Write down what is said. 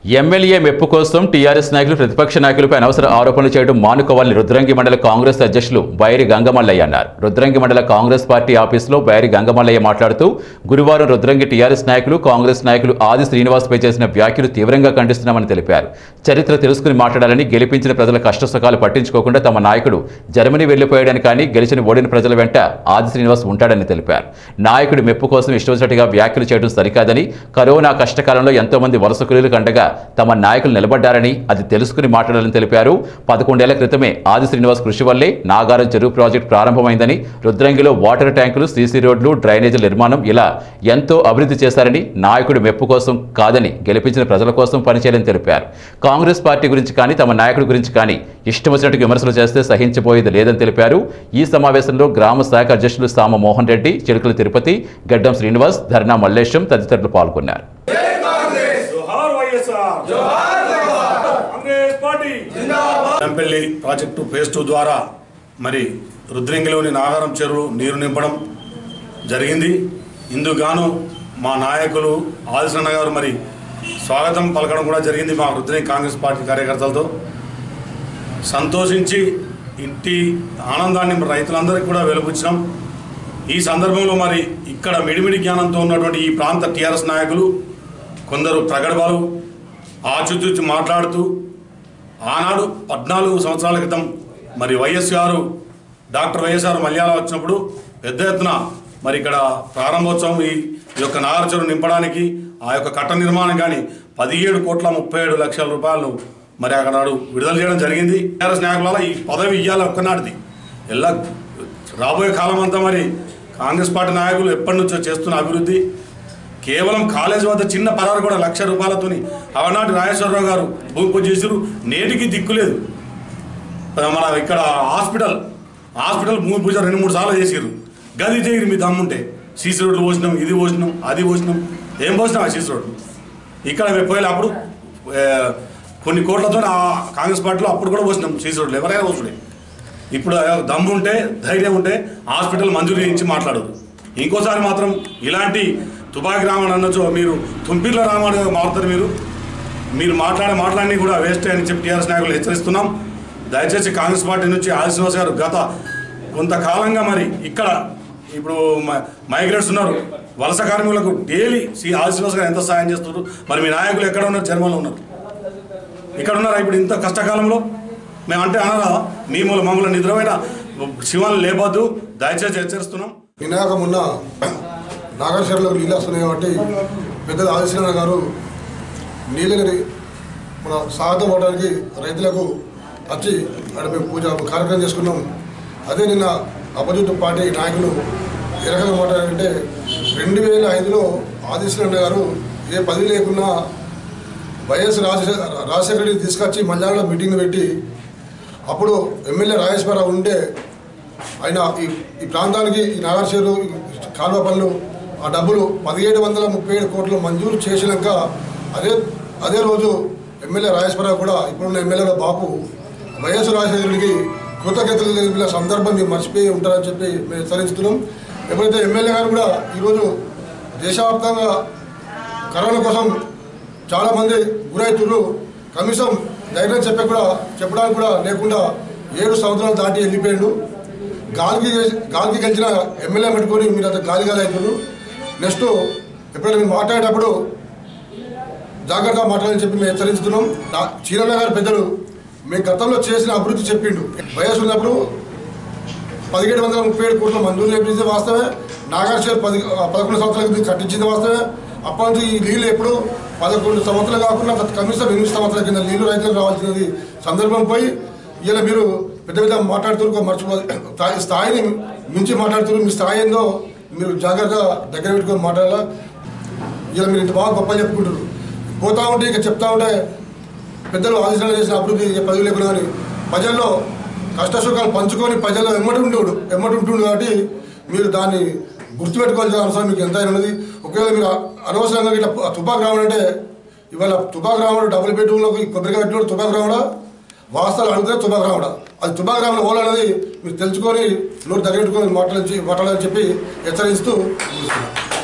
MLA మెప్పు కోసం TRS నాయకులు ప్రతిపక్ష నాయకులపై అనవసర ఆరోపణలు చేయడం మానుకోవాలని రుద్రంగి మండల కాంగ్రెస్ అధ్యక్షులు బైరి గంగమల్లయ్య అన్నారు రుద్రంగి మండల కాంగ్రెస్ పార్టీ ఆఫీసులో బైరి గంగమల్లయ్య మాట్లాడుతూ గురువారం రుద్రంగి టీఆర్ఎస్ నాయకులు కాంగ్రెస్ నాయకులు ఆది శ్రీనివాస్పై చేసిన వ్యాఖ్యలు తీవ్రంగా ఖండిస్తున్నామని తెలిపారు చరిత్ర తెలుసుకుని మాట్లాడాలని గెలిపించిన ప్రజల కష్టసుఖాలు పట్టించుకోకుండా తమ నాయకుడు జర్మనీ వెళ్లిపోయాడని కానీ గెలిచిన ఓడిన ప్రజల వెంట ఆది శ్రీనివాస్ ఉంటాడని తెలిపారు నాయకుడి మెప్పు కోసం ఇష్టవచ్చినట్టుగా వ్యాఖ్యలు చేయడం సరికాదని కరోనా కష్టకాలంలో ఎంతో మంది వలస కూలీలకు అండగా తమ నాయకులు నిలబడ్డారని అది తెలుసుకుని మాట్లాడాలని తెలిపారు పదకొండేళ్ల క్రితమే ఆది శ్రీనివాస్ కృషి వల్లే నాగారం చెరువు ప్రాజెక్టు ప్రారంభమైందని రుద్రంగిలో వాటర్ ట్యాంకులు సీసీ రోడ్లు డ్రైనేజీల నిర్మాణం ఇలా ఎంతో అభివృద్ధి చేశారని నాయకుడి మెప్పు కోసం కాదని గెలిపించిన ప్రజల కోసం పనిచేయాలని తెలిపారు కాంగ్రెస్ పార్టీ గురించి కానీ తమ నాయకుడి గురించి కానీ ఇష్టం వచ్చినట్టు విమర్శలు చేస్తే సహించబోయేది లేదని తెలిపారు ఈ సమావేశంలో గ్రామ శాఖ అధ్యక్షులు సామ మోహన్ రెడ్డి చిలుకల తిరుపతి గడ్డం శ్రీనివాస్ ధర్నా మల్లేశం తదితరులు పాల్గొన్నారు జోహార్ YSR Congress party Nampalli project phase two ద్వారా మరి రుద్రింగిలోని నాగారం చెరువు నీరు నింపడం జరిగింది ఇందుకు గాను మా నాయకులు ఆదిశన్న గారు మరి స్వాగతం పలకడం కూడా జరిగింది మా రుద్రింగి కాంగ్రెస్ పార్టీ కార్యకర్తలతో సంతోషించి ఇంటి ఆనందాన్ని మరి రైతులందరికీ కూడా వెలుపుచ్చినాం ఈ సందర్భంలో మరి ఇక్కడ మిడిమిడి జ్ఞానంతో ఉన్నటువంటి ఈ ప్రాంత టీఆర్ఎస్ నాయకులు కొందరు ప్రగడబాలు ఆచితూచి మాట్లాడుతూ ఆనాడు పద్నాలుగు సంవత్సరాల క్రితం మరి వైఎస్ గారు డాక్టర్ వైఎస్ఆర్ మల్యాల వచ్చినప్పుడు పెద్ద ఎత్తున మరి ఇక్కడ ప్రారంభోత్సవం ఈ ఈ యొక్క నాగరచరు నింపడానికి ఆ యొక్క కట్ట నిర్మాణం కానీ పదిహేడు కోట్ల ముప్పై ఏడు లక్షల రూపాయలు మరి అక్కడ నాడు విడుదల చేయడం జరిగింది టీఆర్ఎస్ నాయకుల వల్ల ఈ పదవి ఇవ్వాలి ఒక్కనాటిది ఎలా రాబోయే కాలం అంతా మరి కాంగ్రెస్ పార్టీ నాయకులు ఎప్పటి నుంచో చేస్తున్న అభివృద్ధి కేవలం కాలేజ్ వద్ద చిన్న పరారు కూడా లక్ష రూపాయలతోని అవనాటి రాజేశ్వరరావు గారు భూమి పూజ చేసారు నేటికి దిక్కులేదు మన ఇక్కడ హాస్పిటల్ హాస్పిటల్ భూమి పూజ రెండు మూడు సార్లు చేసారు గది చేయరు మీ దమ్ముంటే సీసీ రోడ్లు పోసినాం ఇది పోసినాం అది పోసినాం ఏం పోసినాం ఆ సీసీ రోడ్లు ఇక్కడ మేము పోయాలి అప్పుడు ఏ, కొన్ని కోట్లతో ఆ కాంగ్రెస్ పార్టీలో అప్పుడు కూడా పోసినాం సీసీ రోడ్లు ఎవరైనా పోసుడే ఇప్పుడు దమ్ము ఉంటే ధైర్యం ఉంటే హాస్పిటల్ మంజూరు చేయించి మాట్లాడదు ఇంకోసారి మాత్రం ఇలాంటి తుపాకి రామని అనొచ్చు మీరు తుంపిర్ల రామని మారుతారు మీరు మీరు మాట్లాడే మాట్లాడి కూడా వేస్ట్ అని చెప్పి టీఆర్ఎస్ నాయకులు హెచ్చరిస్తున్నాం దయచేసి కాంగ్రెస్ పార్టీ నుంచి ఆది శ్రీనివాస్ గారు గత కొంతకాలంగా మరి ఇక్కడ ఇప్పుడు మ- మైగ్రేట్స్ ఉన్నారు వలస కార్మికులకు డైలీ సి ఆది శ్రీనివాస్ గారు ఎంత సహాయం చేస్తున్నారు మరి మీ నాయకులు ఎక్కడ ఉన్నారు జర్మన్లో ఉన్నారు ఇక్కడ ఉన్నారా ఇప్పుడు ఇంత కష్టకాలంలో మేము అంటే అనరా మీ మూల మమ్మల్ని నిద్రమైన శివాన్ని లేపొద్దు దయచేసి హెచ్చరిస్తున్నాం వినాయకం ఉన్న నాగేశ్వరంలో నీళ్ళు వస్తున్నాయి కాబట్టి పెద్దలు ఆదిశ్వరణ గారు నీళ్ళని మన స్వాగతం అవడానికి రైతులకు వచ్చి అక్కడ మేము పూజ కార్యక్రమం చేసుకున్నాం అదే నిన్న అపోజిట్ పార్టీ నాయకులు ఏ రకంగా మాట్లాడారంటే రెండు వేల ఐదులో ఆదిశ్వరణ గారు ఏ పదవి లేకున్నా వైఎస్ రాజశేఖర రాజశేఖర రెడ్డి తీసుకొచ్చి మల్యాలలో మీటింగ్ పెట్టి అప్పుడు ఎమ్మెల్యే రాజేశ్వరరావు ఉంటే ఆయన ఈ ఈ ప్రాంతానికి ఈ నాగార్చేరు కాలువ పనులు ఆ డబ్బులు పదిహేడు వందల ముప్పై ఏడు కోట్లు మంజూరు చేసినాక అదే అదే రోజు ఎమ్మెల్యే రాజేశ్వరరావు కూడా ఇప్పుడున్న ఎమ్మెల్యేల బాపు వైఎస్ రాజశేఖరుడికి కృతజ్ఞతలు తెలిపిన సందర్భం మీరు మర్చిపోయి ఉంటారని చెప్పి మేము హెచ్చరిస్తున్నాం ఎప్పుడైతే ఎమ్మెల్యే గారు కూడా ఈరోజు దేశవ్యాప్తంగా కరోనా కోసం చాలామంది గురవుతున్నారు కనీసం ధైర్యం చెప్పే కూడా చెప్పడానికి కూడా లేకుండా ఏడు సంవత్సరాలు దాటి వెళ్ళిపోయాడు గాలికి గాలికి గెలిచిన ఎమ్మెల్యే పెట్టుకొని మీరు అంత గాలి గాలి అవుతున్నారు నెక్స్ట్ ఎప్పుడైనా మీరు మాట్లాడేటప్పుడు జాగ్రత్తగా మాట్లాడాలని చెప్పి మేము హెచ్చరిస్తున్నాం నా- చీరన్న గారి పెద్దలు మేము గతంలో చేసిన అభివృద్ధి చెప్పిండు వయసు ఉన్నప్పుడు పదిహేడు వందల ముప్పై ఏడు కోట్ల మంజూరు చేపించింది వాస్తవే నాగార్జున పది పదకొండు సంవత్సరాల క్రితం కట్టించింది వాస్తవే అప్పటి నుంచి ఈ నీళ్ళు ఎప్పుడు పదకొండు సంవత్సరాలు కాకుండా గత కనీసం ఎనిమిది సంవత్సరాల కింద నీళ్లు రైతులకు రావాల్సినది సందర్భం పోయి ఇలా మీరు పెద్ద పెద్ద మాట్లాడుతున్నారు మర్చిపో స్థాయి- స్థాయిని మించి మాట్లాడుతున్నారు మీ స్థాయి ఏందో మీరు జాగ్రత్తగా దగ్గర పెట్టుకొని మాట్లాడాలా ఇలా మీరు ఇంత బాగా గొప్ప చెప్పుకుంటారు పోతా ఉంటే ఇక చెప్తా ఉంటే పెద్దలు ఆలోచన చేసిన అభివృద్ధి ఏ పదవి లేకుండా కానీ ప్రజల్లో కష్ట సుఖాలు పంచుకొని ప్రజల్లో ఎమ్మటి ఉండేవాడు ఎమ్మటి ఉంటుండు కాబట్టి మీరు దాన్ని గుర్తుపెట్టుకోవాల్సిన అవసరం మీకు ఎంతైనా ఉన్నది ఒకవేళ మీరు అనవసరంగా ఇట్లా తుపాకు రావడంటే ఇవాళ తుపాకు రావడం డబుల్ బెడ్రూమ్లోకి కొబ్బరిగా పెట్టినప్పుడు తుపాకు రావడా వాస్తవాలు అడిగితే తుపాకు రావడా అది తుపాకు రావడం ఓలా అనేది మీరు తెలుసుకొని నోరు దగ్గర పెట్టుకొని మాట్లాడి మాట్లాడాలని చెప్పి హెచ్చరిస్తూ ముగిస్తున్నాను.